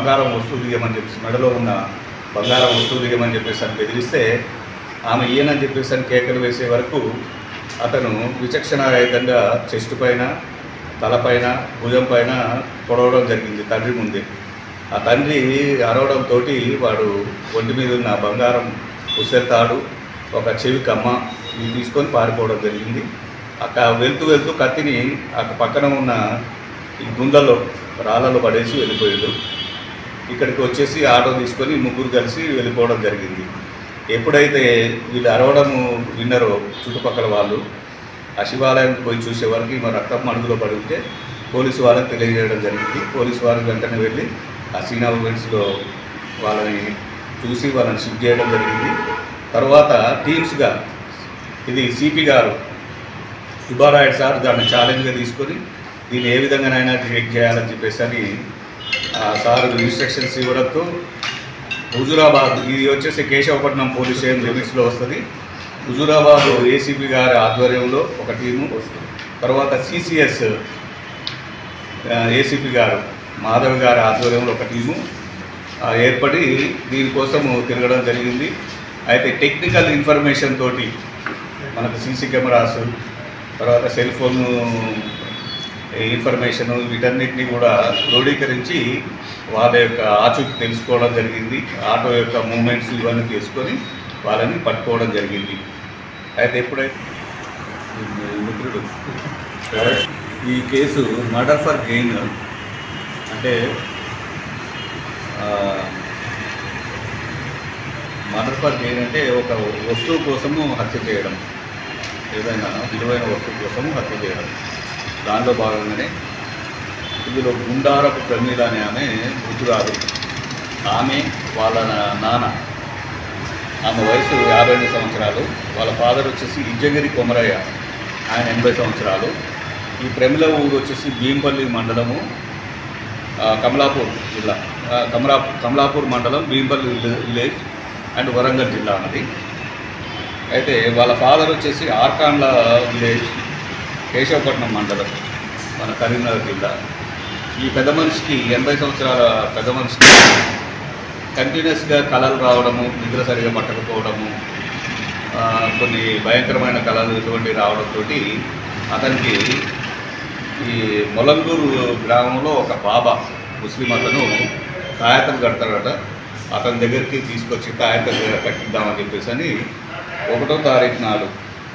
బంగారం వస్తువులు ఇవ్వమని చెప్పేసి మెడలో ఉన్న బంగారం వస్తువులు ఇవ్వమని చెప్పేసి అని బెదిరిస్తే ఆమె ఈయనని చెప్పేసి అని కేకలు వేసే వరకు అతను విచక్షణారహితంగా చెస్ట్ పైన తలపైన భుజం పైన పొడవడం జరిగింది తండ్రి ముందే ఆ తండ్రి అరవడంతో వాడు ఒంటి మీద ఉన్న బంగారం ఉసిరితాడు ఒక చెవి కమ్మ ఇవి తీసుకొని పారిపోవడం జరిగింది అక్క వెళ్తూ వెళ్తూ కత్తిని ఆ పక్కన ఉన్న ఈ గుండెల్లో రాళ్ళలో పడేసి వెళ్ళిపోయాడు ఇక్కడికి వచ్చేసి ఆటో తీసుకొని ముగ్గురు కలిసి వెళ్ళిపోవడం జరిగింది ఎప్పుడైతే వీళ్ళు అరవడము విన్నారో చుట్టుపక్కల వాళ్ళు ఆ శివాలయానికి పోయి చూసే వరకు ఈమె రక్తం మడుగులో పడి ఉంటే పోలీసు వాళ్ళకి తెలియజేయడం జరిగింది పోలీసు వారు వెంటనే వెళ్ళి ఆ సీనా మూమెంట్స్లో వాళ్ళని చూసి వాళ్ళని షిఫ్ట్ చేయడం జరిగింది తర్వాత టీమ్స్గా ఇది సిపి గారు సుబ్బారాయుడు సార్ దాన్ని ఛాలెంజ్గా తీసుకొని దీన్ని ఏ విధంగానైనా క్రియేట్ చేయాలని చెప్పేసి అని ఆ సార్ ఇన్స్ట్రక్షన్స్ ఇవ్వడంతో హుజురాబాద్ ఇది వచ్చేసి కేశవపట్నం పోలీస్ స్టేషన్ లిమిట్స్లో వస్తుంది హుజురాబాద్ ఏసీపీ గారి ఆధ్వర్యంలో ఒక టీము తర్వాత సిసిఎస్ ఏసీపీ గారు మాధవ్ గారి ఆధ్వర్యంలో ఒక టీము ఆ, ఏర్పడి దీనికోసము తిరగడం జరిగింది అయితే టెక్నికల్ ఇన్ఫర్మేషన్ తోటి మనకు సీసీ కెమెరాస్ తర్వాత సెల్ ఫోన్ ఇన్ఫర్మేషన్ వీటన్నిటిని కూడా క్రోడీకరించి వాళ్ళ యొక్క ఆచూకీ తెలుసుకోవడం జరిగింది ఆటో యొక్క మూమెంట్స్ ఇవన్నీ తీసుకొని వాళ్ళని పట్టుకోవడం జరిగింది అయితే ఎప్పుడైతే ఈ మిత్రుడు ఈ కేసు మర్డర్ ఫర్ గెయిన్ అంటే మర్డర్ ఫర్ గెయిన్ అంటే ఒక వస్తువు కోసము హత్య చేయడం ఏదైనా విలువైన వస్తువు కోసము హత్య చేయడం దానిలో భాగంగానే ఇందులో గుండారపు ప్రమీల అనే ఆమె మృతురాలు ఆమె వాళ్ళ నా- నాన్న ఆమె వయసు యాభై రెండు సంవత్సరాలు వాళ్ళ ఫాదర్ వచ్చేసి ఇజ్జగిరి కొమరయ్య ఆయన ఎనభై సంవత్సరాలు ఈ ప్రమిల ఊరు వచ్చేసి భీంపల్లి మండలము ఆ, కమలాపూర్ జిల్లా ఆ, కమలా కమలాపూర్ మండలం Bheempalli vill- village and Warangal జిల్లా అన్నది అయితే వాళ్ళ ఫాదర్ వచ్చేసి ఆర్కాండ్ల విలేజ్ కేశవపట్నం మండలం మన కరీంనగర్ జిల్లా ఈ పెద్ద మనిషికి ఎనభై సంవత్సరాల పెద్ద మనిషికి కంటిన్యూస్గా కళలు రావడము నిద్ర సరిగా పట్టకపోవడము ఆ, కొన్ని భయంకరమైన కళలు ఇటువంటి రావడంతో అతనికి ఈ మొలంగూరు గ్రామంలో ఒక బాబా ముస్లిం అతను తాయతం కడతాడట అతని దగ్గరికి తీసుకొచ్చి తాయతం కట్టిద్దామని చెప్పేసి అని ఒకటో తారీఖు నాడు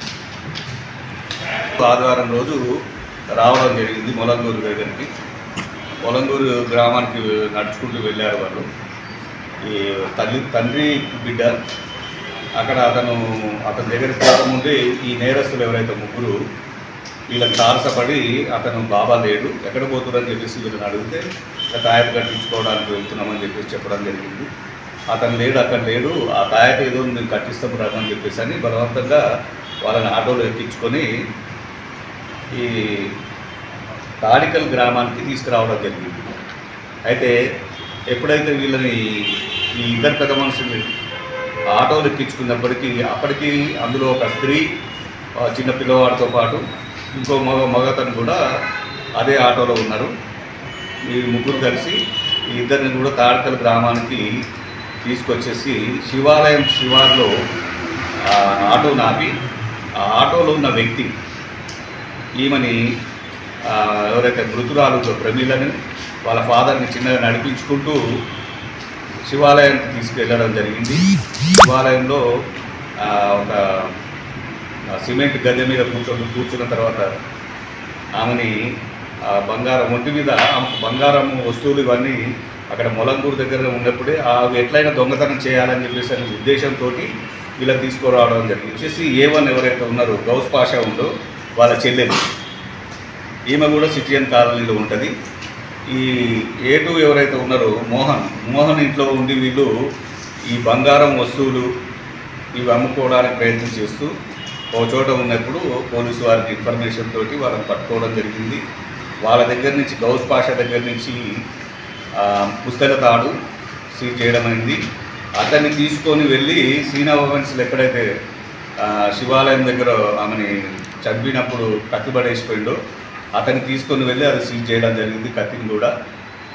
ఆదివారం రోజు రావడం జరిగింది మొలంగూరు దగ్గరికి మొలంగూరు గ్రామానికి నడుచుకుంటూ వెళ్ళారు వాళ్ళు ఈ తల్లి తండ్రి బిడ్డ అక్కడ అతను అతని దగ్గరికి పోకముందే ఈ నేరస్తులు ఎవరైతే ముగ్గురు వీళ్ళకి తారసపడి అతను బాబా లేడు ఎక్కడ పోతున్నారని చెప్పేసి వీళ్ళని అడిగితే "ఇలా తాయత కట్టించుకోవడానికి వెళ్తున్నామని చెప్పేసి చెప్పడం జరిగింది అతను లేడు అక్కడ లేడు ఆ తాయత ఏదో మేము కట్టిస్తాం రామని చెప్పేసి అని బలవంతంగా వాళ్ళని ఆటోలో ఎక్కించుకొని ఈ తాడికల్ గ్రామానికి తీసుకురావడం జరిగింది అయితే ఎప్పుడైతే వీళ్ళని ఈ ఇద్దరు పెద్ద మనుషుల్ని ఆటోలు ఎక్కించుకున్నప్పటికీ అప్పటికి అందులో ఒక స్త్రీ ఆ చిన్న పిల్లవాడితో పాటు ఇంకో మగ మగతను కూడా అదే ఆటోలో ఉన్నారు ఈ ముగ్గురు కలిసి ఈ ఇద్దరిని కూడా తాడకల్ గ్రామానికి తీసుకొచ్చేసి శివాలయం శివార్లో ఆ ఆటో నాపి ఆ ఆటోలో ఉన్న వ్యక్తి ఈమెని ఆ, ఎవరైతే మృతురాలు ప్రమీలని వాళ్ళ ఫాదర్ని చిన్నగా నడిపించుకుంటూ శివాలయానికి తీసుకెళ్ళడం జరిగింది శివాలయంలో ఆ, ఒక ఆ, సిమెంట్ గద్దె మీద కూర్చొని కూర్చున్న తర్వాత ఆమెని ఆ బంగారం ఒంటి మీద ఆమెకు బంగారం వస్తువులు ఇవన్నీ అక్కడ మొలంగూరు దగ్గర ఉన్నప్పుడే అవి ఎట్లయినా దొంగతనం చేయాలని చెప్పేసి అనే ఉద్దేశంతో ఇలా తీసుకురావడం జరిగింది వచ్చేసి ఏ వన్ ఎవరైతే ఉన్నారో గౌస్ పాషా ఉందో వాళ్ళ చెల్లెలు ఈమె కూడా సిటిజన్ కాలనీలో ఉంటుంది ఈ ఏ టూ ఎవరైతే ఉన్నారో మోహన్ మోహన్ ఇంట్లో ఉండి వీళ్ళు ఈ బంగారం వస్తువులు ఇవి అమ్ముకోవడానికి ప్రయత్నం చేస్తూ ఒక చోట ఉన్నప్పుడు పోలీసు వారికి ఇన్ఫర్మేషన్ తోటి వాళ్ళని పట్టుకోవడం జరిగింది వాళ్ళ దగ్గర నుంచి గౌస్ పాషా దగ్గర నుంచి ఆ, పుస్తక తాడు సీజ్ చేయడం అయింది అతన్ని తీసుకొని వెళ్ళి సీనా ఓవెన్స్లో ఎక్కడైతే ఆ, శివాలయం దగ్గర ఆమెని చంపినప్పుడు కత్తిబడేసిపోయిండో అతన్ని తీసుకొని వెళ్ళి అది సీజ్ చేయడం జరిగింది కత్తిని కూడా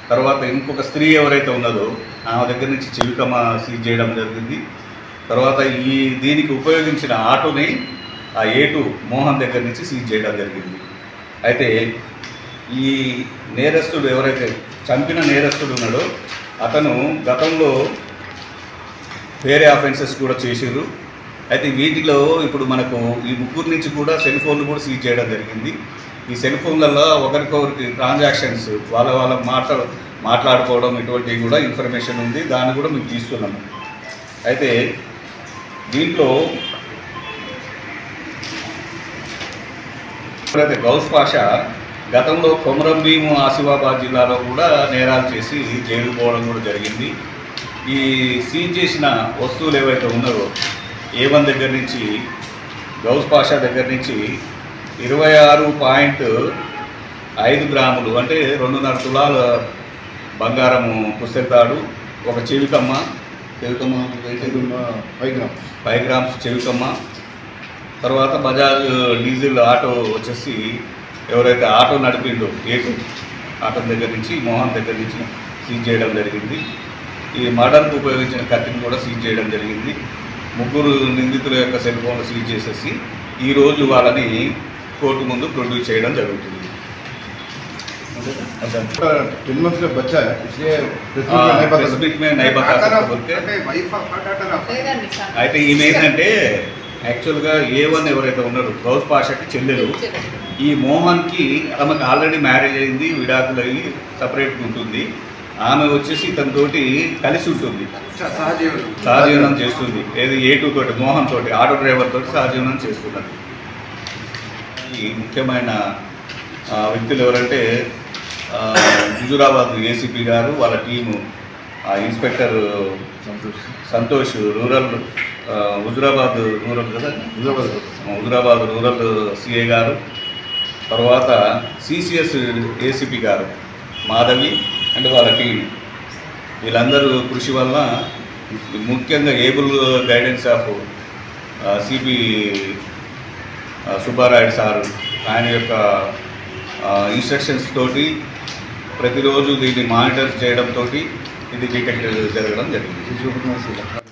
తర్వాత ఇంకొక స్త్రీ ఎవరైతే ఉన్నదో ఆమె దగ్గర నుంచి చెవికమ్మ సీజ్ చేయడం జరిగింది తర్వాత ఈ దీనికి ఉపయోగించిన ఆటోని ఆ ఏటు మోహన్ దగ్గర నుంచి సీజ్ చేయడం జరిగింది అయితే ఈ నేరస్తుడు ఎవరైతే చంపిన నేరస్తుడు ఉన్నాడో అతను గతంలో వేరే అఫెన్సెస్ కూడా చేసిర్రు అయితే వీటిలో ఇప్పుడు మనకు ఈ ముగ్గురు నుంచి కూడా సెల్ ఫోన్లు కూడా సీజ్ చేయడం జరిగింది ఈ సెల్ ఫోన్లలో ఒకరికొకరికి ట్రాన్సాక్షన్స్ వాళ్ళ వాళ్ళ మాట మాట్లాడుకోవడం ఇటువంటివి కూడా ఇన్ఫర్మేషన్ ఉంది దాన్ని కూడా మేము తీస్తున్నాము అయితే దీంట్లో ఎప్పుడైతే గౌస్ పాషా గతంలో కొమరం భీము ఆసిఫాబాద్ జిల్లాలో కూడా నేరాలు చేసి జైలు పోవడం కూడా జరిగింది ఈ సీజ్ చేసిన వస్తువులు ఏవైతే ఉన్నారో ఏ వన్ దగ్గర నుంచి గౌస్ పాషా దగ్గర నుంచి ఇరవై ఆరు పాయింట్ ఐదు గ్రాములు అంటే రెండున్నర తులాల బంగారము పుస్తకాడు ఒక చెవికమ్మ చెవికమ్మ ఫైవ్ గ్రామ్స్ ఫైవ్ గ్రామ్స్ చెవికమ్మ తర్వాత బజాజ్ డీజిల్ ఆటో వచ్చేసి ఎవరైతే ఆటో నడిపిండో ఏటు ఆటో దగ్గర నుంచి మోహన్ దగ్గర నుంచి సీజ్ చేయడం జరిగింది ఈ మర్డర్కు ఉపయోగించిన కత్తిని కూడా సీజ్ చేయడం జరిగింది ముగ్గురు నిందితుల యొక్క సెల్ ఫోన్లు సీజ్ చేసేసి ఈ రోజు వాళ్ళని కోర్టు ముందు ప్రొడ్యూస్ చేయడం జరుగుతుంది टेन मंथ्स का बच्चा है इसलिए प्रेस ఆ, मीट में नहीं बता ప్రెస్ सकते మీట్ మే నై బతా సక్తా బోల్కే లేదండి సార్. అయితే ఈమె ఏంటంటే యాక్చువల్గా ఏ వన్ ఎవరైతే ఉన్నారో గౌస్ పాషాకి చెల్లెలు ఈ మోహన్కి ఆమెకు ఆల్రెడీ మ్యారేజ్ అయింది విడాకులు అయ్యి సపరేట్గా ఉంటుంది ఆమె వచ్చేసి ఇతనితోటి కలిసి ఉంటుంది సహజీవనం చేస్తుంది ఏది ఏ టూ తోటి మోహన్ తోటి ఆటో డ్రైవర్ తోటి సహజీవనం చేస్తున్నారు ఈ ముఖ్యమైన ఆ, వ్యక్తులు ఎవరంటే ఆ, హుజురాబాద్ ఏసీపీ గారు వాళ్ళ టీము ఆ, ఇన్స్పెక్టర్ संतोष సంతోష్ రూరల్ ఆ, హుజురాబాద్ రూరల్ కదా हुजूराबाद హుజురాబాద్ రూరల్ సిఐ గారు తర్వాత సిసిఎస్ ఏసీపీ గారు మాధవి అండ్ వాళ్ళ టీం వీళ్ళందరూ కృషి వల్ల ముఖ్యంగా able guidance of CP Subbarayudu sir ఆయన యొక్క ఇన్స్ట్రక్షన్స్ తోటి ప్రతిరోజు దీన్ని మానిటర్ చేయడంతో ఇది డిటెక్ట్ జరగడం జరిగింది इसको कितना